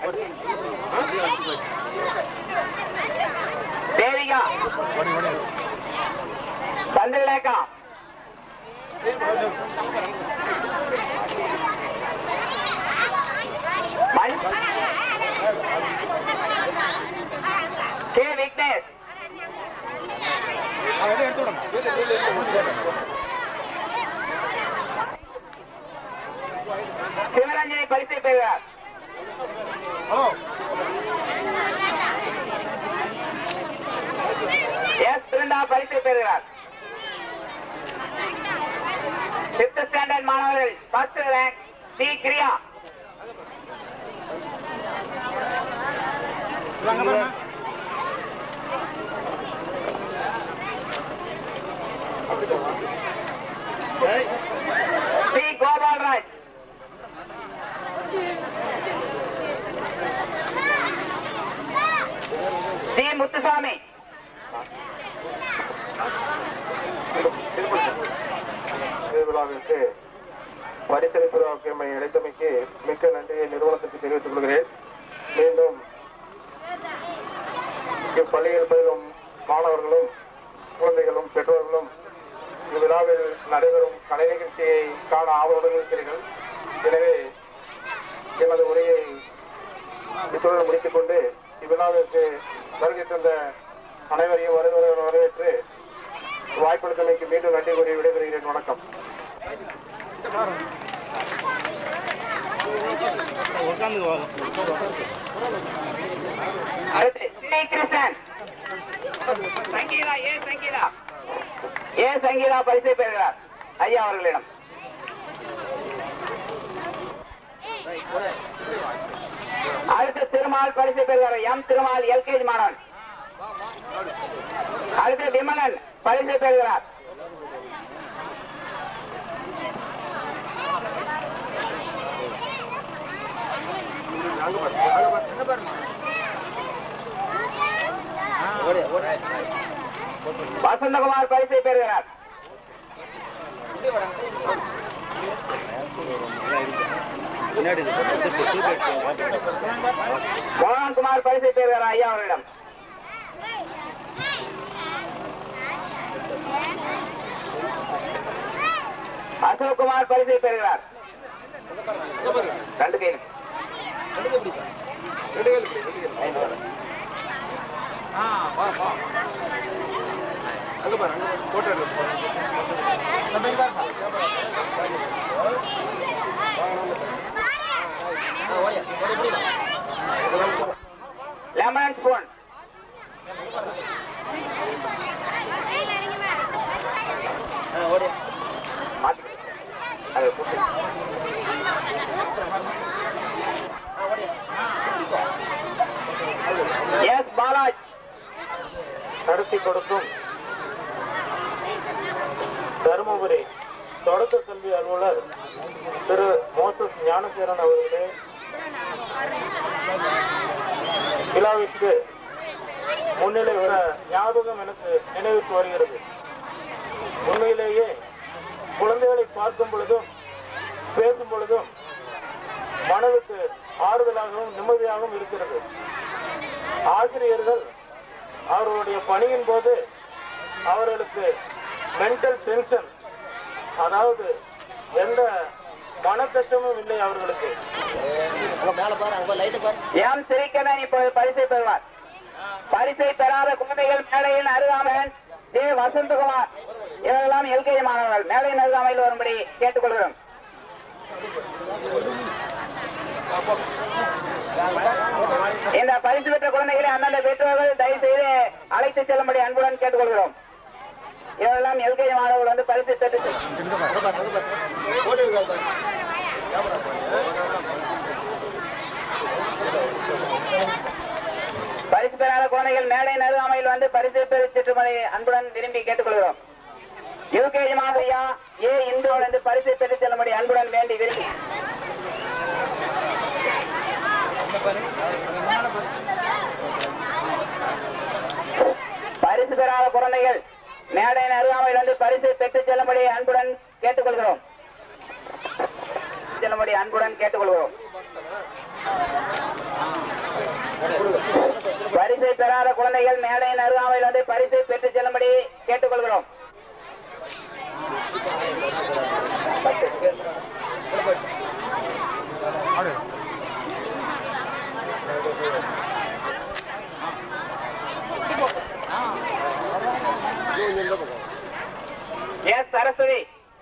தேவிகா சந்திரலேகா மண் கே விக்னேஷ் சிவரஞ்சனி பரிசை பெறுகிறார் எஸ் பிருந்தா பரிசை பெறுகிறார் பிப்த் ஸ்டாண்டர்ட் மாணவர்கள் first rank C Kriya C Gopalraj C Muthusamy விழாவிற்கு பரிசளிப்பு எம்மை இழைத்தமைக்கு மிக்க நன்றியை நிறுவனத்திற்கு தெரிவித்துக் கொள்கிறேன் மீண்டும் இப்பள்ளியில் பயிலும் மாணவர்களும் குழந்தைகளும் பெற்றோர்களும் இவ்விழாவில் நடைபெறும் கலை நிகழ்ச்சியை காண ஆவலுடன் இருக்கிறீர்கள் எனவே எனது உரையை இத்துடன் முடித்துக் கொண்டு இவ்விழாவிற்கு வருகை தந்த அனைவரையும் வருகிற வரவேற்று வாய்ப்பளித்தமைக்கு மீண்டும் நன்றி கூறி விடைபெறுகிறேன் வணக்கம் அடுத்து C Krishnan Sangeetha A Sangeetha A Sangeetha பரிசை பெறுகிறார் ஐயா அவர்களிடம் அடுத்து திருமால் பரிசை பெறுகிறார் எம் திருமால் எல்கேஜி மாணவன் அடுத்து விமலன் பரிசை பெறுகிறார் வசந்தகுமார் பரிசை பெறுகிறார் மோகன்குமார் பரிசை பெறுகிறார் ஐயா அவர்களிடம் அசோக்குமார் பரிசை பெறுகிறார் ரெண்டு கையில் லெமன் ஸ்பூன் மாத்தி அதை போட்டு. எஸ் பாலாஜ் நடத்தி கொடுக்கும் தருமபுரி தொடக்க கல்வி அலுவலர் திரு மோசஸ் ஞானசேரன் அவர்களே விழாவிற்கு முன்னிலை வர ஞாபகம் எனக்கு நினைவுக்கு வருகிறது உண்மையிலேயே குழந்தைகளை பார்க்கும் பொழுதும் பேசும் பொழுதும் மனதுக்கு ஆறுதலாகவும் நிம்மதியாகவும் இருக்கிறது ஆசிரியர்கள் அவர்களுடைய பணியின் போது அவர்களுக்கு மென்டல் டென்ஷன் அதாவது எந்த மனக்கஷ்டமும் இல்லை அவர்களுக்கு எம் சிரிக்கனன் இப்போது பரிசை பெறுவார் பரிசை பெறாத குழந்தைகள் மேடையின் அருகாமல் ஜே வசந்தகுமார் இவர்களெல்லாம் எல்கேஜி மாணவர்கள் மேடையின் அருகாமையில் வரும்படி கேட்டுக்கொள்கிறோம் இந்த பரிசு பெற்ற குழந்தைகளை அந்தந்த பெற்றோர்கள் தயவு செய்து அழைத்து செல்லும்படி அன்புடன் கேட்டுக்கொள்கிறோம் இவரெல்லாம் எல்கேஜி மாணவர்கள் வந்து பரிசு பெற்று பரிசு பெறாத குழந்தைகள் மேடையின் அருகாமையில் வந்து பரிசு பெற்று செல்லும்படி அன்புடன் விரும்பி கேட்டுக்கொள்கிறோம் யூகேஜி மாணவியா ஏ இந்துவோடு வந்து பரிசு பெற்று செல்லும்படி அன்புடன் வேண்டி விரும்பி பரிசு பெறாத குழந்தைகள் மேடையின் அருகாமையில் வந்து பரிசை பெற்று செல்லும்படி அன்புடன் கேட்டுக்கொள்கிறோம் செல்லும்படி அன்புடன் கேட்டுக்கொள்கிறோம் பெறாத குழந்தைகள் மேடையின் அருகாமையில் வந்து பரிசை பெற்றுச் செல்லும்படி கேட்டுக்கொள்கிறோம் எஸ் சரஸ்வதி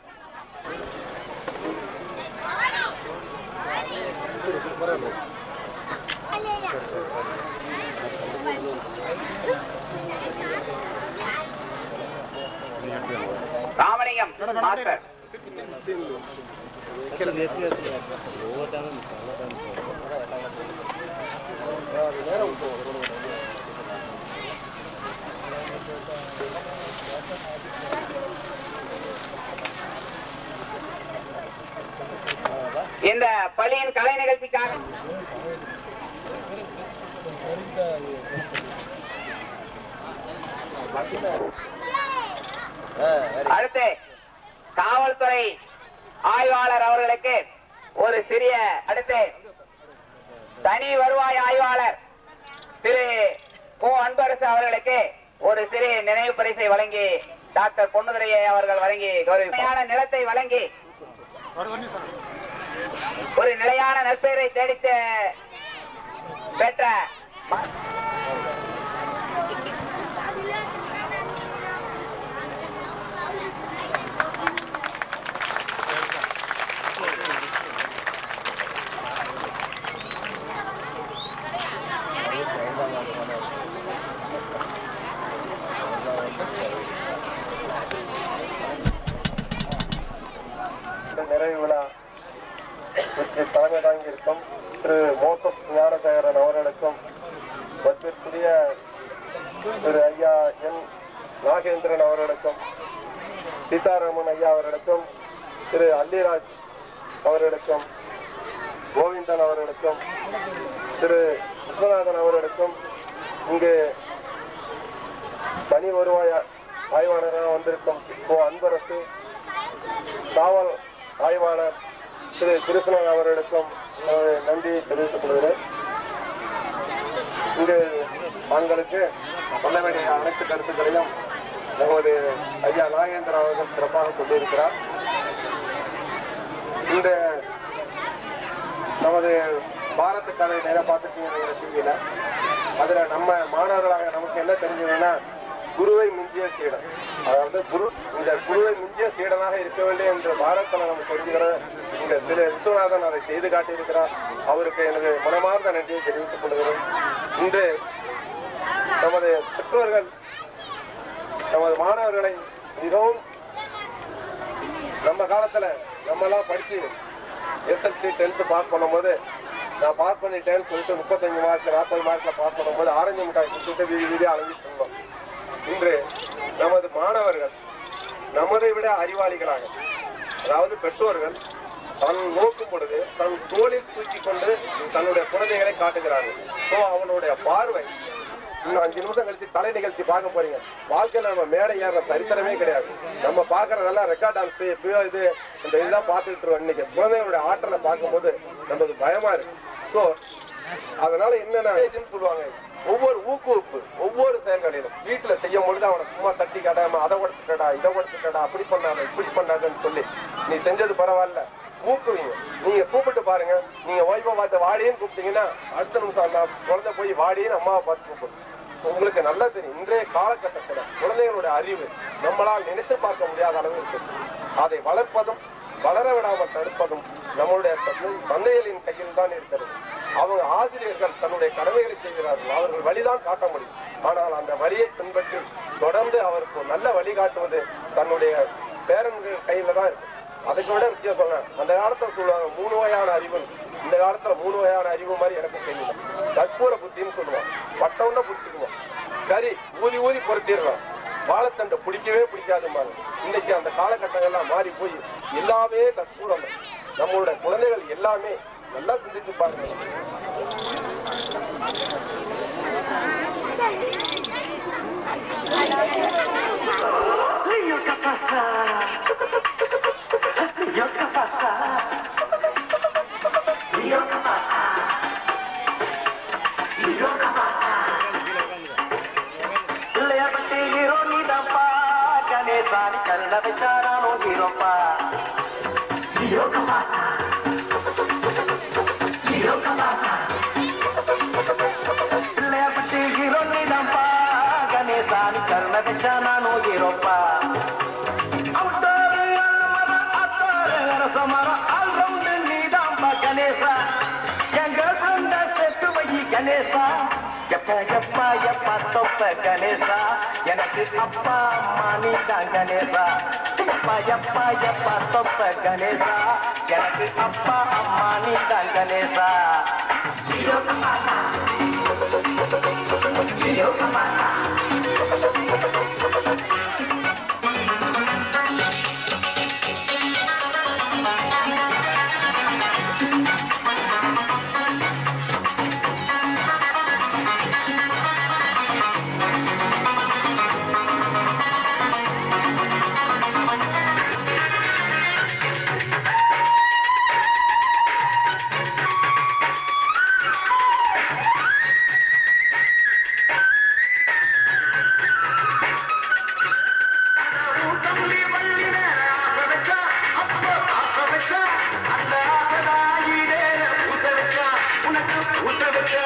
ராமலிங்கம் மாஸ்டர் இந்த பள்ளியின் கலை நிகழ்ச்சிக்காக அடுத்து காவல்துறை ஆய்வாளர் அவர்களுக்கு ஒரு சிறிய அடுத்து தனி வருவாய் ஆய்வாளர் திரு கோ அன்பரசு அவர்களுக்கு ஒரு சிறிய நினைவு பரிசை வழங்கி டாக்டர் பொன்னுதுரையை அவர்கள் வழங்கி கௌரவியான நிலத்தை வழங்கி ஒரு நிலையான நற்பெயரை தேடித்து பெற்ற ம- இந்த நிறைவு விழா இதற்கு தலைமை தாங்கியிருக்கும் திரு மோசஸ் ஞானசேகரன் அவர்களுக்கும் மற்றிற்குரிய திரு ஐயா என் நாகேந்திரன் அவர்களுக்கும் சீதாராமன் ஐயா அவர்களுக்கும் திரு அல்லிராஜ் அவர்களுக்கும் கோவிந்தன் அவர்களுக்கும் திரு விஸ்வநாதன் அவர்களுக்கும் இங்கு தனி வருவாய் ஆய்வாளராக வந்திருக்கும் ஓ அன்பரசு காவல் ஆய்வாளர் திரு கிருஷ்ணன் அவர்களுக்கும் எனது நன்றியை தெரிவித்துக் கொள்கிறேன் இங்கு தாங்களுக்கு சொல்ல வேண்டிய அனைத்து கருத்துக்களையும் நமது ஐயா நாகேந்திரன் அவர்கள் சிறப்பாக சொல்லியிருக்கிறார் இந்த நமது பாரத் கதை நேரம் பார்த்துட்டீங்க டிவியில அதுல நம்ம மாணவர்களாக நமக்கு என்ன தெரிஞ்சதுன்னா குருவை மிஞ்சிய சீடன் அதாவது குரு இந்த குருவை மிஞ்சிய சீடனாக இருக்க வேண்டும் என்று பாரத்தில் நம்ம தெரிஞ்சுக்கிற இந்த சில விஸ்வநாதன் அதை செய்து காட்டியிருக்கிறார் அவருக்கு எனது மனமார்ந்த நன்றியை தெரிவித்துக் கொள்கிறேன் இன்று நமது பெற்றோர்கள் நமது மாணவர்களை மிகவும் நம்ம காலத்துல நம்ம எல்லாம் படிச்சு எஸ்எல்சி டென்த்து பாஸ் பண்ணும்போது நான் பாஸ் பண்ணிட்டேன்னு சொல்லிட்டு முப்பத்தஞ்சு மார்க்ல நாற்பது மார்க்ல பாஸ் பண்ணும்போது ஆரஞ்சு மிட்டாய் கொடுத்துட்டு வீதி வீதியாக அலைஞ்சிட்டு இருந்தோம் இன்று நமது மாணவர்கள் நமதை விட அறிவாளிகளாக அதாவது பெற்றோர்கள் தன் நோக்கும் பொழுது தன் தோளில் தூக்கி கொண்டு தன்னுடைய குழந்தைகளை காட்டுகிறார்கள் ஸோ அவனுடைய பார்வை இன்னும் அஞ்சு நிமிஷம் கழிச்சு கலை நிகழ்ச்சி பார்க்க போறீங்க வாழ்க்கையில நம்ம மேடை ஏற சரித்திரமே கிடையாது நம்ம பாக்குறதெல்லாம் ரெக்கார்ட் டான்ஸ் இப்பயோ இது இந்த இதுதான் பார்த்துட்டு இருக்கோம் இன்னைக்கு குழந்தைகளுடைய ஆற்றலை பார்க்கும்போது நமக்கு பயமா இருக்கு ஸோ அதனால என்னென்ன சொல்லுவாங்க ஒவ்வொரு ஊக்குவிப்பு ஒவ்வொரு செயல்களிலும் வீட்டுல செய்யும் பொழுது அவனை சும்மா தட்டி காட்டாம அதை உடச்சுட்டடா இதை உடச்சுட்டடா அப்படி பண்ணாத இப்படி பண்ணாதன்னு சொல்லி நீ செஞ்சது பரவாயில்ல ஊக்குவீங்க நீங்க கூப்பிட்டு பாருங்க நீங்க ஒய்ஃபை பார்த்து வாடின்னு கூப்பிட்டீங்கன்னா அடுத்த நிமிஷம் அந்த குழந்தை போய் வாடின்னு அம்மாவை பார்த்து கூப்பிடும் உங்களுக்கு நல்லா தெரியும் இன்றைய காலகட்டத்தில் குழந்தைகளுடைய அறிவு நம்மளால் நினைத்து பார்க்க முடியாத அளவு இருக்கு அதை வளர்ப்பதும் வளர விடாமல் தடுப்பதும் நம்மளுடைய தந்தை- தந்தைகளின் கையில் தான் இருக்கிறது அவங்க ஆசிரியர்கள் தன்னுடைய கடமைகளை செய்கிறார்கள் அவர்கள் வழிதான் காட்ட முடியும் ஆனால் அந்த வழியை பின்பற்றி தொடர்ந்து அவருக்கு ஒரு நல்ல வழி காட்டுவது தன்னுடைய பேரன்கள் கையில தான் இருக்கு அதுக்கு விட விஷயம் சொன்னேன் அந்த காலத்துல சொல்லுவாங்க மூணு வகையான அறிவு இந்த காலத்துல மூணு வகையான அறிவு மாதிரி எனக்கு தெரியல கற்பூர புத்தின்னு சொல்லுவான் பட்டவுன்னா பிடிச்சிக்குவோம் சரி ஊதி ஊதி பொருத்திடலாம் வாழைத்தண்டை பிடிக்கவே பிடிக்காதும்பாங்க இன்னைக்கு அந்த காலகட்டங்கள்லாம் மாறி போய் எல்லாமே கற்பூரம் நம்மளோட குழந்தைகள் எல்லாமே நல்லா சிந்திச்சு பாருங்க கணேசா நீ கருண வச்சா நானும் ஹீரோப்பா பிள்ளையார் பட்டி ஹீரோ நீதான்ப்பா கணேசா நீ கருண வச்சா நானும் ஹீரோப்பா அவுட்டோரு அல்மர அத்தாரு அரசமர ஆல்ரவுண்டு நீதான்ப்பா கணேசா என் கேர்ள் ஃப்ரெண்ட செட்டு வை கணேசா எப்ப எப்பா எப்பா தொப்ப கணேசா எனக்கு அப்பா அம்மா நீ தான் கணேசா எப்பா எப்பா எப்பா தொப்ப கணேசா எனக்கு அப்பா அம்மா நீ தான் கணேசா தம்பி வள்ளி மேல ஆசை வச்சா, அப்போ ஆசை வச்சா, அந்த ஆசைதான் ஈடேற பூச வச்சா, உனக்கு பூச வச்சா.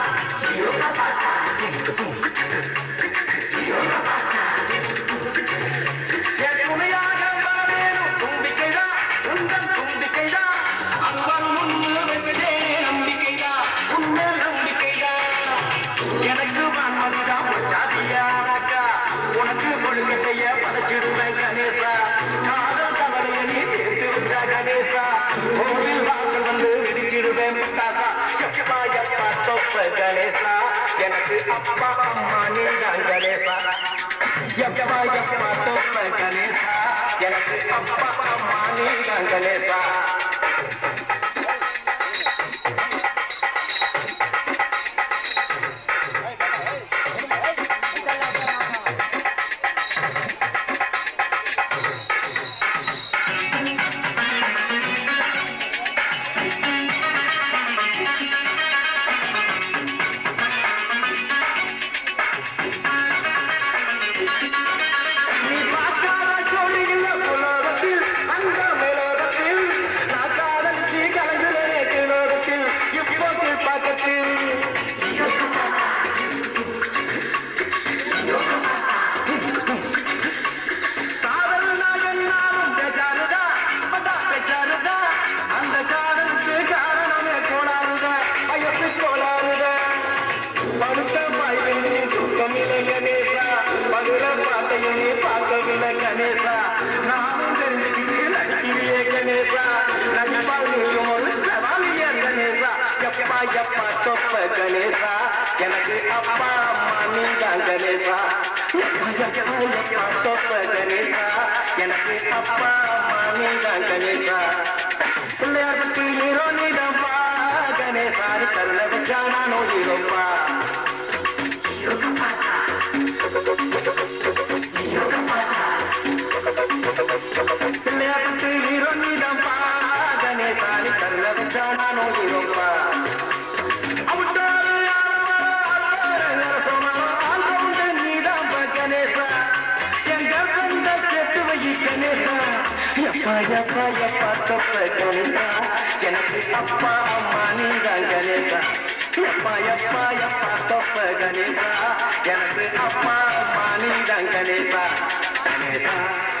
என் துணையாக வர வேணும் தும்பிக்கைதான், உந்தன் தும்பிக்கைதான். அன்பால் முன்னு வைத்தேன் நம்பிக்கைதான், உன்மேல் நம்பிக்கைதான். எனக்கு வான்மதிதான் ஜாதியானாக்கா உனக்கு கொள்கைய படைச்சிடுவேன் கணேசா காதல் கவலைய நீ தீர்த்து வச்சா கணேசா கோவில் வாசல் வந்து விரிச்சிடுவேன் முத்தாசா எப்பா எப்பா தொப்ப கணேசா எனக்கு அப்பா அம்மா நீ தான் கணேசா எப்பா எப்பா தொப்ப கணேசா எனக்கு அப்பா அம்மா நீ தான் கணேசா நீ பார்க்காத ஜோடியில்ல உலகத்தில், அந்த மேலோகத்தில், நான் காதலிச்சு கலங்குறேனே கிலோகத்தில், இப்போது பக்கத்தில். காதல்னா என்னாலும் பெஜாருதா, பட்டா பெஜாருதா, அந்த காதலுக்கு காரணமே கோளாறுதா, வயசு கோளாறுதா. பழுத்த பாய்வின் துக்கமில்லை கணேசா மதுர பாட்டையும் நீ பார்க்கவில்லை கணேசா நானும் தெரிஞ்சுக்கிட்டு நடிக்கிறியே கணேசா நடிப்பால் நீயும் ஒரு சவாலிய கணேசா எப்பா எப்பா தொப்ப கணேசா எனக்கு அப்பா அம்மா நீ தான் கணேசா எப்பா எப்பா எப்பா தொப்ப கணேசா எனக்கு அப்பா அம்மா நீ தான் கணேசா பிள்ளையார் பற்றி ஹீரோ நீதான்ப்பா கணேசா கருண வச்சா நானும் ஹீரோப்பா பிள்ளையாட்டு ஹீரோ நீதான்ப்பா கணேசாரி கருண வச்சா நானும் ஹீரோப்பா அவுட்டாரு கணேசா எங்க சொந்த செத்து வை கணேசா எப்பா எப்பா எப்பா தொப்ப கணேசா எனக்கு அப்பா அம்மா நீதான் கணேசா எப்பா எப்பா எப்பா தொப்ப கணேசா எனக்கு அப்பா அம்மா நீதான் கணேசா கணேசா